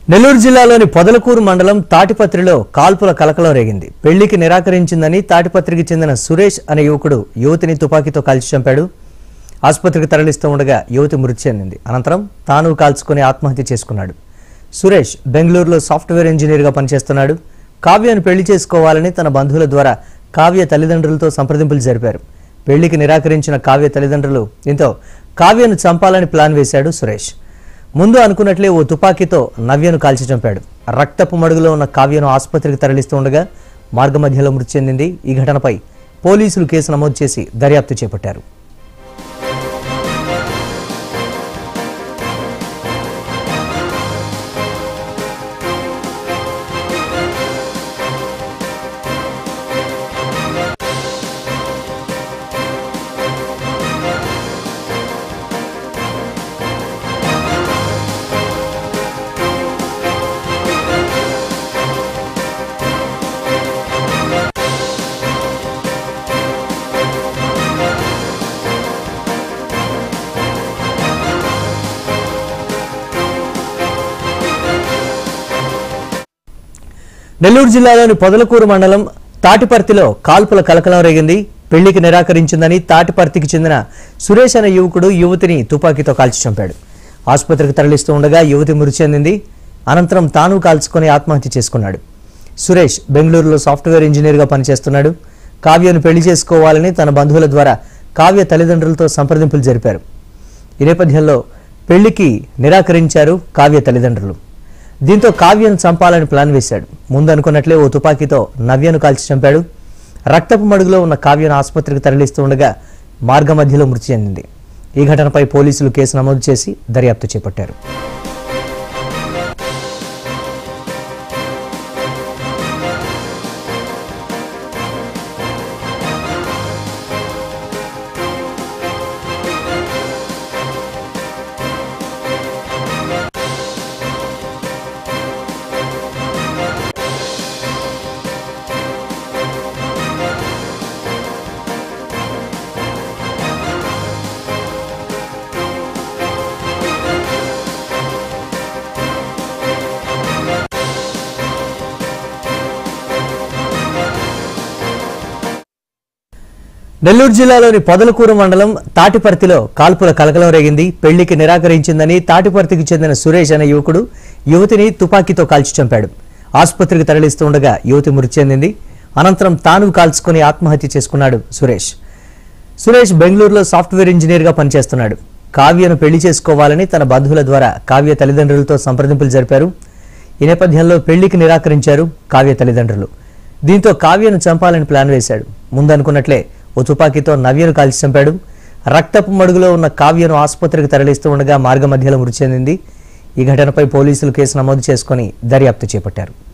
నెల్లూరు జిల్లాలోని పొదలకూరు మండలం తాటిపత్రిలో కాల్పుల కలకలం రేగింది పెళ్లికి నిరాకరించిందని తాటిపత్రికి చెందిన సురేష్ అనే యువకుడు యువతిని తుపాకీతో కాల్చి చంపాడు ఆసుపత్రికి తరలిస్తూ ఉండగా యువతి మృతి చెందింది అనంతరం తాను కాల్చుకుని ఆత్మహత్య చేసుకున్నాడు సురేష్ బెంగళూరులో సాఫ్ట్వేర్ ఇంజనీర్గా పనిచేస్తున్నాడు కావ్యను పెళ్లి చేసుకోవాలని తన బంధువుల ద్వారా కావ్య తల్లిదండ్రులతో సంప్రదింపులు జరిపారు పెళ్లికి నిరాకరించిన కావ్య తల్లిదండ్రులు దీంతో కావ్యను చంపాలని ప్లాన్ వేశాడు సురేష్ ముందు అనుకున్నట్లే ఓ తుపాకీతో నవ్యను కాల్చి చంపాడు రక్తపు మడుగులో ఉన్న కావ్యను ఆసుపత్రికి తరలిస్తూ ఉండగా మార్గమధ్యలో మృతి చెందింది ఈ ఘటనపై పోలీసులు కేసు నమోదు చేసి దర్యాప్తు చేపట్టారు నెల్లూరు జిల్లాలోని పొదలకూరు మండలం తాటిపర్తిలో కాల్పుల కలకలం రేగింది పెళ్లికి నిరాకరించిందని తాటిపర్తికి చెందిన సురేష్ అనే యువకుడు యువతిని తుపాకీతో కాల్చి చంపాడు ఆసుపత్రికి తరలిస్తూ ఉండగా యువతి మృతి చెందింది అనంతరం తాను కాల్చుకొని ఆత్మహత్య చేసుకున్నాడు సురేష్ బెంగళూరులో సాఫ్ట్వేర్ ఇంజనీర్గా పనిచేస్తున్నాడు కావ్యను పెళ్లి చేసుకోవాలని తన బంధువుల ద్వారా కావ్య తల్లిదండ్రులతో సంప్రదింపులు జరిపారు ఈ నేపథ్యంలో పెళ్లికి నిరాకరించారు కావ్య తల్లిదండ్రులు దీంతో కావ్యను చంపాలని ప్లాన్ వేశాడు ముందు అనుకున్నట్లే ఓ తుపాకీతో నవ్యను కాల్చి చంపాడు రక్తపు మడుగులో ఉన్న కావ్యను ఆసుపత్రికి తరలిస్తూ ఉండగా మార్గ మధ్యలో మృతి చెందింది ఈ ఘటనపై పోలీసులు కేసు నమోదు చేసి దర్యాప్తు చేపట్టారు నెల్లూరు జిల్లాలోని పొదలకూరు మండలం తాటిపర్తిలో కాల్పుల కలకలం రేగింది పెళ్లికి నిరాకరించిందని తాటిపర్తికి చెందిన సురేష్ అనే యువకుడు యువతిని తుపాకీతో కాల్చి చంపాడు ఆసుపత్రికి తరలిస్తూ ఉండగా యువతి మృతి చెందింది అనంతరం తాను కాల్చుకొని ఆత్మహత్య చేసుకున్నాడు సురేష్ సురేష్ బెంగళూరులో సాఫ్ట్వేర్ ఇంజనీర్గా పనిచేస్తున్నాడు కావ్యను పెళ్లి చేసుకోవాలని తన బంధువుల ద్వారా కావ్య తల్లిదండ్రులతో సంప్రదింపులు జరిపారు ఈ నేపథ్యంలో పెళ్లికి నిరాకరించారు కావ్య తల్లిదండ్రులు దీంతో కావ్యను చంపాలని ప్లాన్ వేశాడు ముందనుకున్నట్లే ఓ తుపాకీతో నవ్యను కాల్చి చంపాడు రక్తపు మడుగులో ఉన్న కావ్యను ఆసుపత్రికి తరలిస్తూ ఉండగా మార్గ మధ్యలో మృతి చెందింది ఈ ఘటనపై పోలీసులు కేసు నమోదు చేసుకొని దర్యాప్తు చేపట్టారు